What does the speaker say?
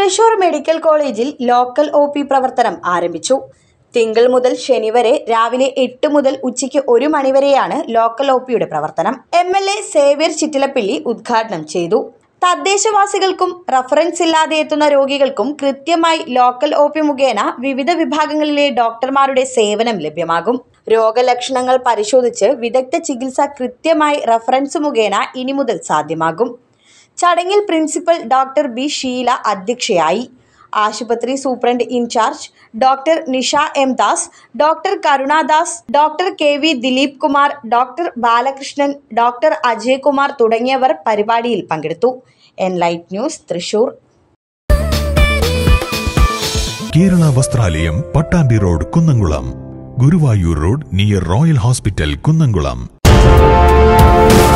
Thrissur medical കോളേജിൽ local O P പ്രവർത്തനം ആരംഭിച്ചു തിങ്കൾ മുതൽ ശനി വരെ രാവിലെ എട്ട് മുതൽ ഉച്ചയ്ക്ക് ഒരു മണിവരെയാണ് ലോക്കൽ ഒ പിയുടെ പ്രവർത്തനം M L A Xavier Chittilappilly ഉദ്ഘാടനം ചെയ്തു തദ്ദേശവാസികൾക്കും റഫറൻസ് ഇല്ലാതെ എത്തുന്ന രോഗികൾക്കും കൃത്യമായി ലോക്കൽ ഒ പി മുഖേന വിവിധ വിഭാഗങ്ങളിലെ ഡോക്ടർമാരുടെ സേവനം ലഭ്യമാകും രോഗലക്ഷണങ്ങൾ പരിശോധിച്ച് വിദഗ്ധ ചികിത്സ കൃത്യമായി റഫറൻസ് മുഖേന ഇനി മുതൽ സാധ്യമാകും ചടങ്ങിൽ പ്രിൻസിപ്പൽ ഡോക്ടർ ബി ഷീല അധ്യക്ഷയായി ആശുപത്രി superintendent incharge doctor Nisha M Das doctor Karunadas doctor K V Dileep Kumar doctor Balakrishnan doctor Ajay Kumar തുടങ്ങിയവർ പരിപാടിയിൽ പങ്കെടുത്തു enlight news Thrissur Kerala Vasthralayam Pattambi road Kunnamkulam Guruvayur road near royal hospital Kunnamkulam